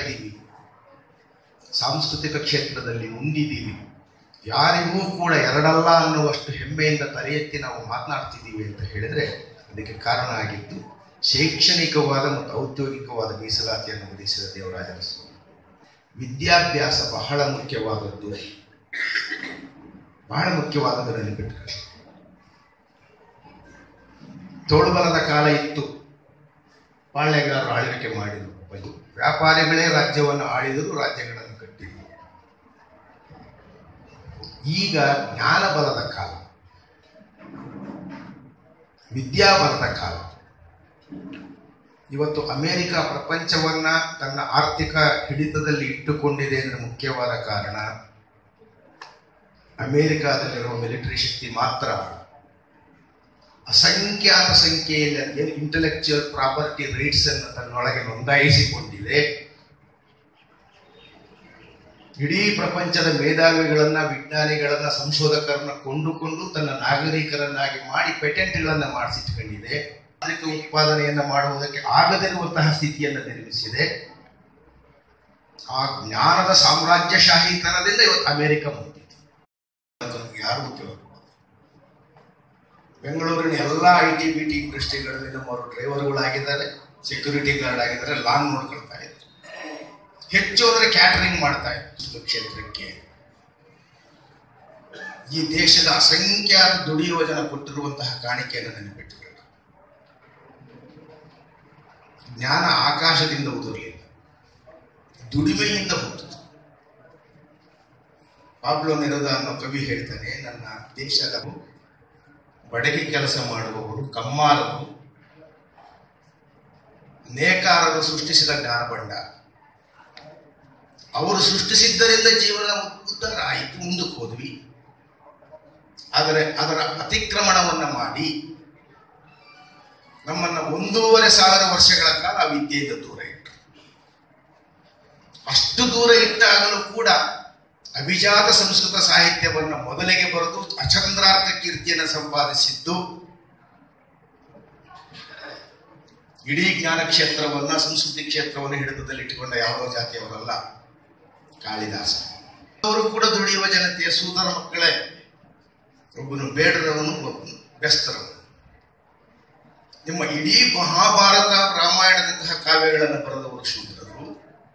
ಇದ್ದೀವಿ ಸಾಂಸ್ಕೃತಿಕ ಕ್ಷೇತ್ರದಲ್ಲಿ ಮುಂದಿದ್ದೀವಿ ಯಾರಿಗೂ ಕೂಡ ಎರಡಲ್ಲ ಅನ್ನುವಷ್ಟು ಹೆಮ್ಮೆಯಿಂದ ತಲೆ ಎತ್ತಿ ನಾವು ಮಾತನಾಡ್ತಿದ್ದೀವಿ ಅಂತ ಹೇಳಿದರೆ ಅದಕ್ಕೆ ಕಾರಣ ಆಗಿದ್ದು ಶೈಕ್ಷಣಿಕವಾದ ಮತ್ತು ಔದ್ಯೋಗಿಕವಾದ ಮೀಸಲಾತಿಯನ್ನು ಒದಗಿಸಿದ ದೇವರಾಜನ ಸ್ವಾಮಿ ವಿದ್ಯಾಭ್ಯಾಸ ಬಹಳ ಮುಖ್ಯವಾದದ್ದು ಬಹಳ ಮುಖ್ಯವಾದದ್ದು ನೆನಪಿಟ್ಕೊಳ್ಳಿ ತೋಳುಬಲದ ಕಾಲ ಇತ್ತು ಪಾಳ್ಯಗಾರರು ಆಳ್ವಿಕೆ ಮಾಡಿದರು ಬಲು ವ್ಯಾಪಾರಿಗಳೇ ರಾಜ್ಯವನ್ನು ಆಳಿದರು ರಾಜ್ಯಗಳನ್ನು ಕಟ್ಟಿದರು ಈಗ ಜ್ಞಾನಬಲದ ಕಾಲ ವಿದ್ಯಾಬಲದ ಕಾಲ ಇವತ್ತು ಅಮೆರಿಕ ಪ್ರಪಂಚವನ್ನ ತನ್ನ ಆರ್ಥಿಕ ಹಿಡಿತದಲ್ಲಿ ಇಟ್ಟುಕೊಂಡಿದೆ ಅಂದರೆ ಮುಖ್ಯವಾದ ಕಾರಣ ಅಮೆರಿಕಾದಲ್ಲಿರುವ ಮಿಲಿಟರಿ ಶಕ್ತಿ ಮಾತ್ರ ಅಲ್ಲ. ಅಸಂಖ್ಯಾತ ಸಂಖ್ಯೆಯಲ್ಲಿ ಇಂಟೆಲೆಕ್ಚುಯಲ್ ಪ್ರಾಪರ್ಟಿ ರೈಟ್ಸ್ ಅನ್ನು ತನ್ನೊಳಗೆ ನೋಂದಾಯಿಸಿಕೊಂಡಿದೆ ಇಡೀ ಪ್ರಪಂಚದ ಮೇಧಾವಿಗಳನ್ನ ವಿಜ್ಞಾನಿಗಳನ್ನ ಸಂಶೋಧಕರನ್ನ ಕೊಂಡುಕೊಂಡು ತನ್ನ ನಾಗರಿಕರನ್ನಾಗಿ ಮಾಡಿ ಪೇಟೆಂಟ್ಗಳನ್ನ ಮಾಡಿಸಿಟ್ಕೊಂಡಿದೆ ಆಂತರಿಕ ಉತ್ಪಾದನೆಯನ್ನ ಮಾಡುವುದಕ್ಕೆ ಆಗದಿರುವಂತಹ ಸ್ಥಿತಿಯನ್ನು ನಿರ್ಮಿಸಿದೆ ಆ ಜ್ಞಾನದ ಸಾಮ್ರಾಜ್ಯಶಾಹಿತನದಿಂದ ಇವತ್ತು ಅಮೆರಿಕ ಮುಂದಿದೆ ನಮ್ಗೆ ಯಾರು ಉದ್ಯೋಗ ಕೊಡೋದು? ಬೆಂಗಳೂರಿನ ಎಲ್ಲ ಐ ಟಿ ಬಿ ಟಿ ಇಂಡಸ್ಟ್ರಿಗಳಲ್ಲಿ ನಮ್ಮವರು ಡ್ರೈವರ್ಗಳಾಗಿದ್ದಾರೆ ಸೆಕ್ಯೂರಿಟಿ ಗಾರ್ಡ್ ಆಗಿದ್ದಾರೆ ಲಾನ್ ನೋಡ್ಕೊಳ್ತಾ ಇದ್ದಾರೆ ಹೆಚ್ಚು ಅಂದರೆ ಕ್ಯಾಟರಿಂಗ್ ಮಾಡ್ತಾ ಇದ್ದಾರೆ ಕ್ಷೇತ್ರಕ್ಕೆ ಈ ದೇಶದ ಅಸಂಖ್ಯಾತ ದುಡಿಯುವ ಜನ ಕೊಟ್ಟಿರುವಂತಹ ಕಾಣಿಕೆಯನ್ನು ನೆನಪಿಟ್ಟುಕೊಳ್ಳಿ ಜ್ಞಾನ ಆಕಾಶದಿಂದ ಉದುರಲಿಲ್ಲ ದುಡಿಮೆಯಿಂದ ಹುಟ್ಟಿತು ಪಾಬ್ಲೋ ನೆರದ ಅನ್ನೋ ಕವಿ ಹೇಳ್ತಾನೆ ನನ್ನ ದೇಶದ ಬಡಗಿ ಕೆಲಸ ಮಾಡುವವರು ಕಮ್ಮಾರರು ನೇಕಾರರು ಸೃಷ್ಟಿಸಿದ ಜ್ಞಾನ ಭಂಡಾರ ಅವರು ಸೃಷ್ಟಿಸಿದ್ದರಿಂದ ಜೀವನ ಉದ್ಧಾರ ಆಯಿತು ಮುಂದಕ್ಕೆ ಹೋದ್ವಿ ಆದರೆ ಅದರ ಅತಿಕ್ರಮಣವನ್ನ ಮಾಡಿ ನಮ್ಮನ್ನ ಒಂದೂವರೆ ಸಾವಿರ ವರ್ಷಗಳ ಕಾಲ ವಿದ್ಯೆಯಿಂದ ದೂರ ಇಟ್ಟು ಅಷ್ಟು ದೂರ ಇಟ್ಟಾಗಲೂ ಕೂಡ ಅಭಿಜಾತ ಸಂಸ್ಕೃತ ಸಾಹಿತ್ಯವನ್ನ ಮೊದಲಿಗೆ ಬರೆದು ಅಚಂದ್ರಾರ್ಥ ಕೀರ್ತಿಯನ್ನು ಸಂಪಾದಿಸಿದ್ದು ಇಡೀ ಜ್ಞಾನ ಕ್ಷೇತ್ರವನ್ನ ಸಂಸ್ಕೃತಿ ಕ್ಷೇತ್ರವನ್ನು ಹಿಡಿತದಲ್ಲಿಟ್ಟುಕೊಂಡ ಯಾವುದೋ ಜಾತಿಯವರಲ್ಲ ಕಾಳಿದಾಸ ಅವರು ಕೂಡ ದುಡಿಯುವ ಜನತೆಯ ಸೂದರ ಮಕ್ಕಳೇ ಒಬ್ಬನು ಬೇಡರವನು ಒಬ್ಬನು ಬೆಸ್ತರವನು ನಿಮ್ಮ ಇಡೀ ಮಹಾಭಾರತ ರಾಮಾಯಣದಂತಹ ಕಾವ್ಯಗಳನ್ನು ಬರೆದವರು ಶೂದ್ರರು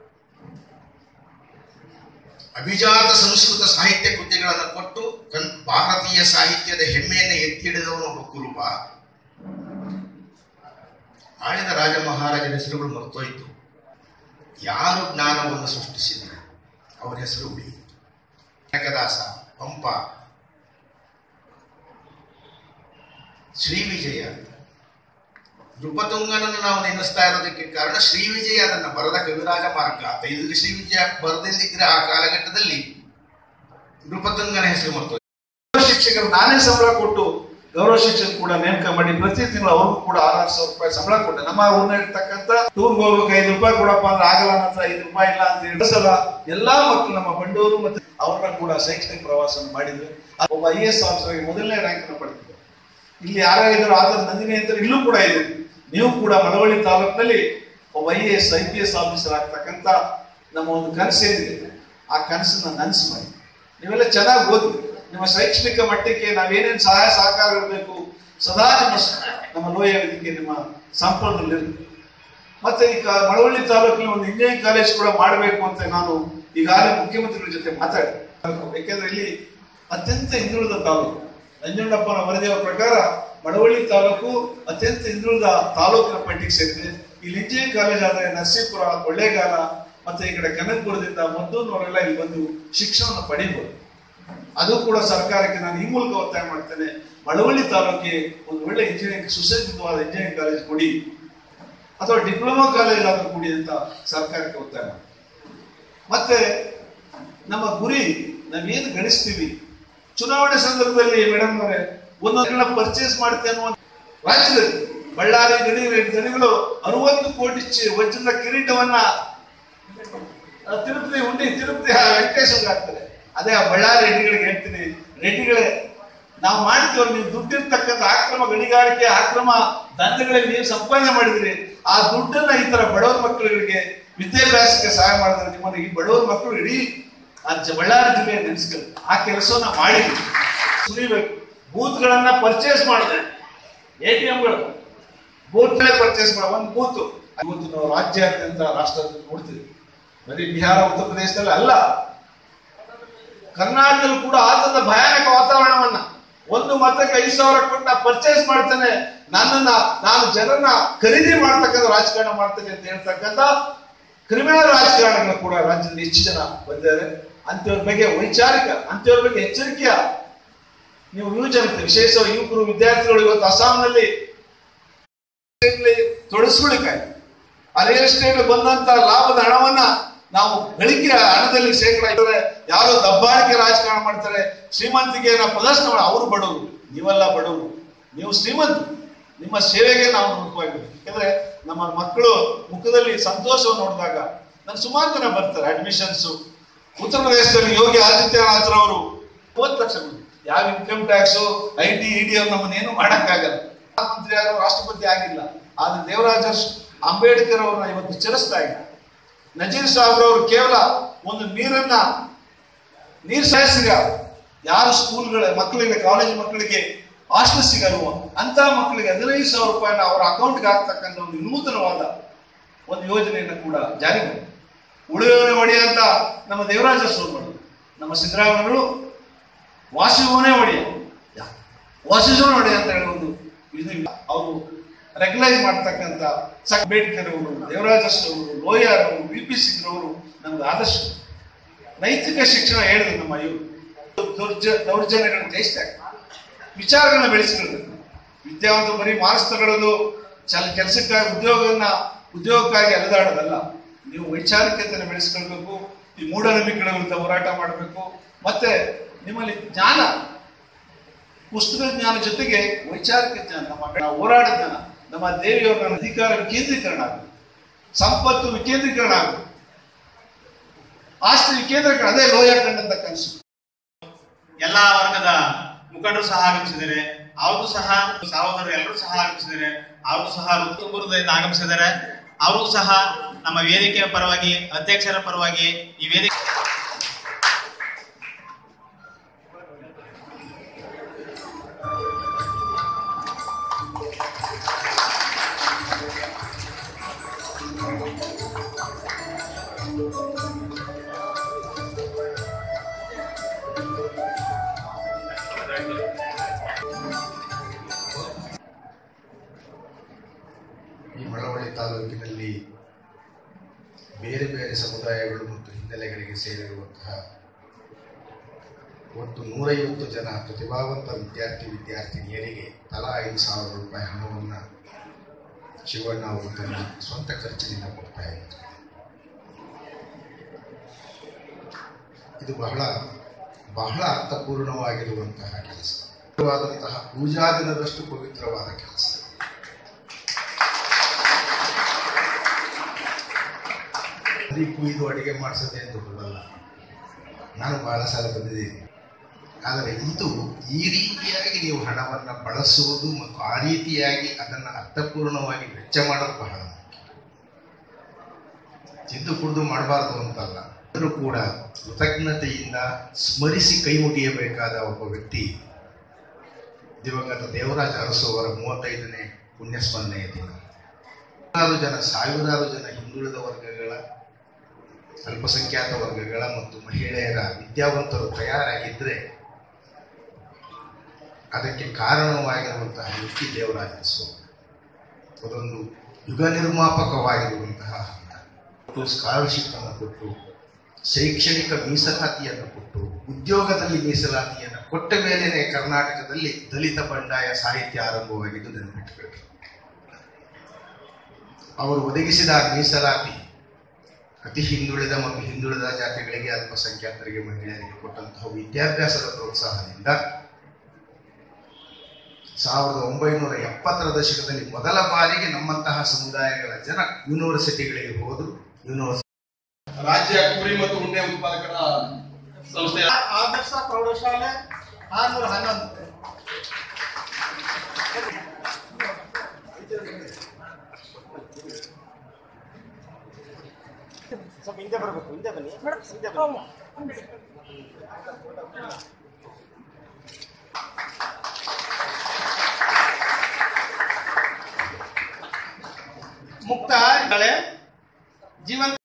ಅಭಿಜಾತ ಸಂಸ್ಕೃತ ಸಾಹಿತ್ಯ ಕೃತಿಗಳನ್ನು ಕೊಟ್ಟು ಕನ್ ಭಾರತೀಯ ಸಾಹಿತ್ಯದ ಹೆಮ್ಮೆಯನ್ನು ಎತ್ತಿ ಹಿಡಿದವನು ಒಬ್ಬ ಕುರುಬ ಆಳಿದ ರಾಜ ಮಹಾರಾಜನ ಹೆಸರುಗಳು ಮರ್ತೋಯ್ತು ಯಾರು ಜ್ಞಾನವನ್ನು ಸೃಷ್ಟಿಸಿದರು ಅವರ ಹೆಸರು ಉಳಿಯಿತು ಕನಕದಾಸ ಪಂಪ ಶ್ರೀ ವಿಜಯ ನೃಪತುಂಗನನ್ನು ನಾವು ನೆನೆಸ್ತಾ ಇರೋದಕ್ಕೆ ಕಾರಣ ಶ್ರೀ ವಿಜಯ ಅದನ್ನ ಬರದ ಕವಿರಾಜ ಮಾರ್ಗ ಅಂತ ಇದು ಶ್ರೀ ವಿಜಯ ಬರದಿದ್ದರೆ ಆ ಕಾಲಘಟ್ಟದಲ್ಲಿ ನೃಪತುಂಗನ ಹೆಸರು ಮತ್ತು ಗೌರವ ಶಿಕ್ಷಕರು ನಾನೇ ಸಂಬಳ ಕೊಟ್ಟು ಗೌರವ ಶಿಕ್ಷಕ ಕೂಡ ನೇಮಕ ಮಾಡಿ ಪ್ರತಿ ತಿಂಗಳು ಅವ್ರಿಗೂ ಕೂಡ ಆರಾರು ಸಾವಿರ ರೂಪಾಯಿ ಸಂಬಳ ಕೊಟ್ಟೆ ನಮ್ಮ ಊರಿನ ಇರ್ತಕ್ಕಂಥ ಟೂರ್ಗೆ ಹೋಗ್ಬೇಕು ಐದು ರೂಪಾಯಿ ಕೊಡಪ್ಪ ಅಂದ್ರೆ ಆಗಲ್ಲ ನನ್ನ ಹತ್ರ ಐದು ರೂಪಾಯಿ ಇಲ್ಲ ಅಂತ ಎರಡು ಸಲ ಎಲ್ಲಾ ಮಕ್ಕಳು ನಮ್ಮ ಬಂಡೂರು ಮತ್ತೆ ಅವ್ರನ್ನ ಕೂಡ ಶೈಕ್ಷಣಿಕ ಪ್ರವಾಸ ಮಾಡಿದ್ರು ಒಬ್ಬ ಐ ಎಸ್ ಆಫೀಸರ್ ಮೊದಲನೇ ರ್ಯಾಂಕ್ ಅನ್ನು ಪಡೆದಿದ್ದರು ಇಲ್ಲಿ ಯಾರ್ಯಾರಿದ್ರು ಆದ್ರೆ ನಂದಿನಿ ಅಂತ ಇಲ್ಲೂ ಕೂಡ ಇದೆ ನೀವು ಕೂಡ ಮಳವಳ್ಳಿ ತಾಲೂಕಿನಲ್ಲಿ ಒಬ್ಬ I A S I P S officer ಆಗ್ತಕ್ಕಂಥ ನಮ್ಮ ಒಂದು ಕನಸೇನಿದೆ ಆ ಕನಸನ್ನ ನನಸು ಮಾಡಿ ನೀವೆಲ್ಲ ಚೆನ್ನಾಗಿ ಓದಿ ನಿಮ್ಮ ಶೈಕ್ಷಣಿಕ ಮಟ್ಟಕ್ಕೆ ನಾವೇನೇನು ಸಹಾಯ ಸಹಕಾರ ಇರಬೇಕು ಸದಾ ನಿಮ್ಮ ಸ- ನಮ್ಮ ಲೋಯ ವೇದಿಕೆ ನಿಮ್ಮ ಸಂಪರ್ಕದಲ್ಲಿರುತ್ತೆ ಮತ್ತೆ ಈಗ ಮಳವಳ್ಳಿ ತಾಲೂಕಿನ ಒಂದು ಇಂಜಿನಿಯರಿಂಗ್ ಕಾಲೇಜ್ ಕೂಡ ಮಾಡಬೇಕು ಅಂತ ನಾನು ಈಗಾಗಲೇ ಮುಖ್ಯಮಂತ್ರಿಗಳ ಜೊತೆ ಮಾತಾಡಿದೆ ಯಾಕೆಂದ್ರೆ ಇಲ್ಲಿ ಅತ್ಯಂತ ಹಿಂದುಳಿದ ತಾಲೂಕು ನಂಜುಂಡಪ್ಪನ ವರದಿಯ ಪ್ರಕಾರ ಮಳವಳ್ಳಿ ತಾಲೂಕು ಅತ್ಯಂತ ಹಿಂದುಳಿದ ತಾಲೂಕಿನ ಪಟ್ಟಿಗೆ ಸೇರಿದೆ ಇಲ್ಲಿ ಇಂಜಿನಿಯರಿಂಗ್ ಕಾಲೇಜ್ ಆದರೆ ನರಸೀಪುರ ಕೊಳ್ಳೇಗಾಲ ಮತ್ತೆ ಈ ಕಡೆ ಕನಕಪುರದಿಂದ ಮದ್ದೂರಿನವರೆಲ್ಲ ಇಲ್ಲಿ ಬಂದು ಶಿಕ್ಷಣವನ್ನು ಪಡಿಬಹುದು ಅದು ಕೂಡ ಸರ್ಕಾರಕ್ಕೆ ನಾನು ಈ ಮೂಲಕ ಒತ್ತಾಯ ಮಾಡ್ತೇನೆ ಮಳವಳ್ಳಿ ತಾಲೂಕಿಗೆ ಒಂದು ಒಳ್ಳೆ ಇಂಜಿನಿಯರಿಂಗ್ ಸುಸಜ್ಜಿತವಾದ ಇಂಜಿನಿಯರಿಂಗ್ ಕಾಲೇಜ್ ಕೊಡಿ ಅಥವಾ ಡಿಪ್ಲೊಮಾ ಕಾಲೇಜ್ ಆದ್ರೂ ಕೊಡಿ ಅಂತ ಸರ್ಕಾರಕ್ಕೆ ಒತ್ತಾಯ ಮಾಡ್ತೇನೆ ಮತ್ತೆ ನಮ್ಮ ಗುರಿ ನಾವೇನು ಗಳಿಸ್ತೀವಿ ಚುನಾವಣೆ ಸಂದರ್ಭದಲ್ಲಿ ಮೇಡಮ್ ಅವರೇ ಒಂದೊಂದನ್ನ ಪರ್ಚೇಸ್ ಮಾಡ್ತೇನೆ ಅನ್ನುವ ರಾಜ್ಯದಲ್ಲಿ ಬಳ್ಳಾರಿ ಗಣಿ ಗಣಿಗಳು ಅರವತ್ತು ಕೋಟಿ ಚಿ- ವಜ್ರದ ಕಿರೀಟವನ್ನ ಆ, ತಿರುಪತಿ ಉಂಡಿ ತಿರುಪತಿ ಆ ವೆಂಕಟೇಶ್ವರ ಆಗ್ತದೆ ಅದೇ ಆ ಬಳ್ಳಾರಿ ರೆಡ್ಡಿಗಳಿಗೆ ಹೇಳ್ತೀನಿ ರೆಡ್ಡಿಗಳೇ ನಾವು ಮಾಡ್ತೀವಲ್ಲ ನೀವು ದುಡ್ಡಿರ್ತಕ್ಕಂಥ ಅಕ್ರಮ ಗಣಿಗಾರಿಕೆ ಅಕ್ರಮ ದಂಧೆಗಳಲ್ಲಿ ನೀವು ಸಂಪಾದನೆ ಮಾಡಿದ್ರಿ ಆ ದುಡ್ಡನ್ನ ಈ ತರ ಬಡವರ ಮಕ್ಕಳುಗಳಿಗೆ ವಿದ್ಯಾಭ್ಯಾಸಕ್ಕೆ ಸಹಾಯ ಮಾಡಿದ್ರೆ ನಿಮ್ಮನ್ನು ಈ ಬಡವರ ಮಕ್ಕಳು ಇಡೀ ಆ ಜ- ಬಳ್ಳಾರಿ ಜಿಲ್ಲೆ ನೆನೆಸ್ಕೊಳ್ಳಿ ಆ ಕೆಲಸವನ್ನ ಮಾಡಿದ್ವಿ ಸುರಿಬೇಕು ಬೂತ್ಗಳನ್ನ ಪರ್ಚೇಸ್ ಮಾಡಿದೆ ಎ ಟಿ ಎಂಗಳು ಬೂತ್ಗಳೇ ಪರ್ಚೇಸ್ ಮಾಡಿ ಒಂದು ಬೂತ್ ಇವತ್ತು ನಾವು ರಾಜ್ಯಾದ್ಯಂತ ರಾಷ್ಟ್ರದಲ್ಲಿ ನೋಡ್ತೀವಿ ಬರೀ ಬಿಹಾರ ಉತ್ತರ ಪ್ರದೇಶದಲ್ಲಿ ಅಲ್ಲ ಕರ್ನಾಟಕದಲ್ಲಿ ಕೂಡ ಆತದ ಭಯಾನಕ ವಾತಾವರಣವನ್ನ ಒಂದು ಮತಕ್ಕೆ ಐದು ಸಾವಿರ ಕೊಟ್ಟು ನಾ ಪರ್ಚೇಸ್ ಮಾಡ್ತೇನೆ ನನ್ನನ್ನ ನಾನು ಜನರನ್ನ ಖರೀದಿ ಮಾಡ್ತಕ್ಕಂಥ ರಾಜಕಾರಣ ಮಾಡ್ತೇನೆ ಅಂತ ಹೇಳ್ತಕ್ಕಂಥ ಕ್ರಿಮಿನಲ್ ರಾಜಕಾರಣಗಳು ಕೂಡ ರಾಜ್ಯದಲ್ಲಿ ಹೆಚ್ಚು ಜನ ಬಂದಿದ್ದಾರೆ ಅಂತವ್ರ ಬಗ್ಗೆ ವೈಚಾರಿಕ ಅಂತವ್ರ ಬಗ್ಗೆ ಎಚ್ಚರಿಕೆಯ ನೀವು ಯುವಜನತೆ ವಿಶೇಷವಾಗಿ ಯುವಕರು ವಿದ್ಯಾರ್ಥಿಗಳು ಇವತ್ತು ಅಸ್ಸಾಂನಲ್ಲಿ ತೊಡಸ್ಕೊಳಿಕಾಯ್ತು ಆ ರಿಯಲ್ ಎಸ್ಟೇಟ್ ಬಂದಂತ ಲಾಭದ ಹಣವನ್ನ ನಾವು ಗಳಿಕೆ ಹಣದಲ್ಲಿ ಶೇಕಡ ಇಟ್ಟರೆ ಯಾರೋ ದಬ್ಬಾಳಿಕೆ ರಾಜಕಾರಣ ಮಾಡ್ತಾರೆ ಶ್ರೀಮಂತಿಕೆಯನ್ನ ಪ್ರದರ್ಶನ ಮಾಡಿ ಅವರು ಬಡವರು ನೀವೆಲ್ಲ ಬಡವರು ನೀವು ಶ್ರೀಮಂತ ನಿಮ್ಮ ಸೇವೆಗೆ ನಾವು ನೋಡ್ಕೋಬೇಕು ಯಾಕಂದ್ರೆ ನಮ್ಮ ಮಕ್ಕಳು ಮುಖದಲ್ಲಿ ಸಂತೋಷವನ್ನು ನೋಡಿದಾಗ ನನ್ ಸುಮಾರು ಜನ ಬರ್ತಾರೆ ಅಡ್ಮಿಷನ್ಸ್ ಉತ್ತರ ಪ್ರದೇಶದಲ್ಲಿ ಯೋಗಿ ಆದಿತ್ಯನಾಥ್ರವರು ಮೂವತ್ತು ಲಕ್ಷ ಮಂದಿ ಯಾವ income tax I T ED ಅವ್ರು ನಮ್ಮನ್ನೇನು ಮಾಡಕ್ಕಾಗಲ್ಲ ಪ್ರಧಾನಮಂತ್ರಿ ಆಗೋ ರಾಷ್ಟ್ರಪತಿ ಆಗಿಲ್ಲ ಆದ್ರೆ ದೇವರಾಜ ಅಂಬೇಡ್ಕರ್ ಅವ್ರನ್ನ ಇವತ್ತು ಚಿರಸ್ತಾ ಇಲ್ಲ ನಜೀರ್ ಸಾಹೇಬ್ರವರು ಕೇವಲ ಒಂದು ನೀರನ್ನ ನೀರ್ ಸಾಯಿಸಿಗ ಯಾರು ಸ್ಕೂಲ್ಗಳ ಮಕ್ಕಳಿಗೆ ಕಾಲೇಜ್ ಮಕ್ಕಳಿಗೆ ಹಾಸ್ಟೆಲ್ ಸಿಗಲ್ವೋ ಅಂತ ಮಕ್ಕಳಿಗೆ ಹದಿನೈದು ಸಾವಿರ ರೂಪಾಯಿನ ಅವರ ಅಕೌಂಟ್ಗೆ ಹಾಕ್ತಕ್ಕಂಥ ಒಂದು ವಿನೂತನವಾದ ಒಂದು ಯೋಜನೆಯನ್ನು ಕೂಡ ಜಾರಿ ಮಾಡಿ ಉಳಿಯೋನೆ ಒಡೆಯ ಅಂತ ನಮ್ಮ ದೇವರಾಜ ಅರಸರು ಮಾಡಿದ್ರು ನಮ್ಮ ಸಿದ್ದರಾಮಯ್ಯಗಳು ವಾಸಿವನೇ ಒಡೆಯ ವಾಸಿಸೋಣ ಒಡೆಯ ಅಂತ ಹೇಳಿ ಒಂದು ಇದು ಇಲ್ಲ. ಅವರು ರೆಗ್ಯುಲೈಸ್ ಮಾಡ್ತಕ್ಕಂಥ ಸಕ್ ಅಂಬೇಡ್ಕರ್ ಅವರು ದೇವರಾಜ ಅರಸು ಅವರು ಲೋಯರ್ ಅವರು ಬಿ ಪಿ ಸಿಂಗ್ ಅವರು ನಮ್ಗೆ ಆದರ್ಶ ನೈತಿಕ ಶಿಕ್ಷಣ ಹೇಳಿದ್ರು ನಮ್ಮ ಇವರು ದೌರ್ಜ ದೌರ್ಜನ್ಯಗಳನ್ನು ಜಯಿಸ್ತಾರೆ ವಿಚಾರಗಳನ್ನ ಬೆಳೆಸ್ಕೊಳ್ಬೇಕು ವಿದ್ಯಾವಂತರು ಬರೀ ಮಾರ್ಕ್ಸ್ ತಗೊಳ್ಳೋದು ಚಲ ಕೆಲಸಕ್ಕಾಗಿ ಉದ್ಯೋಗವನ್ನ ಉದ್ಯೋಗಕ್ಕಾಗಿ ಅಲೆದಾಡೋದಲ್ಲ ನೀವು ವೈಚಾರಿಕತೆಯನ್ನು ಬೆಳೆಸ್ಕೊಳ್ಬೇಕು ಈ ಮೂಢನಂಬಿಕೆಗಳ ವಿರುದ್ಧ ಹೋರಾಟ ಮಾಡಬೇಕು ಮತ್ತೆ ನಿಮ್ಮಲ್ಲಿ ಜ್ಞಾನ ಪುಸ್ತಕ ಜ್ಞಾನ ಜೊತೆಗೆ ವೈಚಾರಿಕ ಜ್ಞಾನ ನಮ್ಮ ನಾವು ಹೋರಾಟ ಜ್ಞಾನ ನಮ್ಮ ದೇವಿಯವರ ಅಧಿಕಾರ ವಿಕೇಂದ್ರೀಕರಣ ಆಗುತ್ತೆ ಸಂಪತ್ತು ವಿಕೇಂದ್ರೀಕರಣ ಆಗುತ್ತೆ ಆಸ್ತಿ ವಿಕೇಂದ್ರೀಕರಣ ಅದೇ ಲೋಯ ಕಂಡಂತ ಕನಸು ಎಲ್ಲಾ ವರ್ಗದ ಮುಖಂಡರು ಸಹ ಆಗಮಿಸಿದ್ದಾರೆ ಅವರು ಸಹ ಸಹೋದರರು ಎಲ್ಲರೂ ಸಹ ಆಗಮಿಸಿದ್ದಾರೆ ಅವರು ಸಹ ಋತುಪೂರ್ವದಿಂದ ಆಗಮಿಸಿದ್ದಾರೆ ಅವರು ಸಹ ನಮ್ಮ ವೇದಿಕೆಯ ಪರವಾಗಿ ಅಧ್ಯಕ್ಷರ ಪರವಾಗಿ ಈ ವೇದಿಕೆ ಈ ಮಳವಳ್ಳಿ ತಾಲೂಕಿನಲ್ಲಿ ಬೇರೆ ಬೇರೆ ಸಮುದಾಯಗಳು ಮತ್ತು ಹಿನ್ನೆಲೆಗಳಿಗೆ ಸೇರಿರುವಂತಹ ಒಟ್ಟು ನೂರೈವತ್ತು ಜನ ಪ್ರತಿಭಾವಂತ ವಿದ್ಯಾರ್ಥಿ ವಿದ್ಯಾರ್ಥಿನಿಯರಿಗೆ ತಲಾ ಐದು ಸಾವಿರ ರೂಪಾಯಿ ಹಣವನ್ನು ಶಿವಣ್ಣ ಅವರು ತನ್ನ ಸ್ವಂತ ಖರ್ಚಿನಿಂದ ಕೊಡ್ತಾ ಇದ್ದಾರೆ ಇದು ಬಹಳ ಬಹಳ ಅರ್ಥಪೂರ್ಣವಾಗಿರುವಂತಹ ಕೆಲಸ ಪವಿತ್ರವಾದಂತಹ ಪೂಜಾ ದಿನದಷ್ಟು ಪವಿತ್ರವಾದ ಕೆಲಸ ಬರೀ ಕುಯ್ದು ಅಡಿಗೆ ಮಾಡಿಸೋದೇ ಅಂತ ದೊಡ್ಡದಲ್ಲ ನಾನು ಬಹಳ ಸಲ ಬಂದಿದ್ದೀನಿ ಆದರೆ ಇದು ಈ ರೀತಿಯಾಗಿ ನೀವು ಹಣವನ್ನು ಬಳಸುವುದು ಮತ್ತು ಆ ರೀತಿಯಾಗಿ ಅದನ್ನು ಅರ್ಥಪೂರ್ಣವಾಗಿ ವೆಚ್ಚ ಮಾಡೋದು ಬಹಳ ಮುಖ್ಯ ತಿದ್ದು ಕುಡಿದು ಮಾಡಬಾರ್ದು ಅಂತಲ್ಲ ಆದರೂ ಕೂಡ ಕೃತಜ್ಞತೆಯಿಂದ ಸ್ಮರಿಸಿ ಕೈ ಮುಗಿಯಬೇಕಾದ ಒಬ್ಬ ವ್ಯಕ್ತಿ ದಿವಂಗತ ದೇವರಾಜ ಅರಸು ಅವರ ಮೂವತ್ತೈದನೇ ಪುಣ್ಯಸ್ಮರಣೆಯ ದಿನ ಸಾವಿರಾರು ಜನ ಸಾವಿರಾರು ಜನ ಹಿಂದುಳಿದ ವರ್ಗಗಳ ಅಲ್ಪಸಂಖ್ಯಾತ ವರ್ಗಗಳ ಮತ್ತು ಮಹಿಳೆಯರ ವಿದ್ಯಾವಂತರು ತಯಾರಾಗಿದ್ದರೆ ಅದಕ್ಕೆ ಕಾರಣವಾಗಿರುವಂತಹ ವ್ಯಕ್ತಿ ದೇವರಾಜ ಅರಸು ಅದೊಂದು ಯುಗ ನಿರ್ಮಾಪಕವಾಗಿರುವಂತಹ ಹಂತ ಕೊಟ್ಟು ಸ್ಕಾಲರ್ಶಿಪ್ ಅನ್ನು ಕೊಟ್ಟು ಶೈಕ್ಷಣಿಕ ಮೀಸಲಾತಿಯನ್ನು ಕೊಟ್ಟು ಉದ್ಯೋಗದಲ್ಲಿ ಮೀಸಲಾತಿಯನ್ನು ಕೊಟ್ಟ ಮೇಲೆನೆ ಕರ್ನಾಟಕದಲ್ಲಿ ದಲಿತ ಬಂಡಾಯ ಸಾಹಿತ್ಯ ಆರಂಭವಾಗಿದ್ದು ನೆನಪಿಟ್ಟುಕೊಳ್ಳಿ ಅವರು ಒದಗಿಸಿದ ಆ ಮೀಸಲಾತಿ ಅತಿ ಹಿಂದುಳಿದ ಮತ್ತು ಹಿಂದುಳಿದ ಜಾತಿಗಳಿಗೆ ಅಲ್ಪಸಂಖ್ಯಾತರಿಗೆ ಮಹಿಳೆಯರಿಗೆ ಕೊಟ್ಟಂತಹ ವಿದ್ಯಾಭ್ಯಾಸದ ಪ್ರೋತ್ಸಾಹದಿಂದ ಸಾವಿರದ ಒಂಬೈನೂರ ಎಪ್ಪತ್ತರ ದಶಕದಲ್ಲಿ ಮೊದಲ ಬಾರಿಗೆ ನಮ್ಮಂತಹ ಸಮುದಾಯಗಳ ಜನ ಯೂನಿವರ್ಸಿಟಿಗಳಿಗೆ ಹೋದರು ಯೂನಿವರ್ಸಿಟಿ ರಾಜ್ಯ ಕುರಿ ಮತ್ತು ಉಣ್ಣೆ ಉತ್ಪಾದಕರ ಸಂಸ್ಥೆ ಆದರ್ಶ ಪ್ರೌಢಶಾಲೆ ಆರ್ನೂರ ಹನ್ನೊಂದು ಸ್ವಲ್ಪ ಹಿಂದೆ ಬರಬೇಕು ಹಿಂದೆ ಬನ್ನಿ ಹಿಂದೆ ಬನ್ನಿ ಮುಕ್ತ ಜೀವಂತ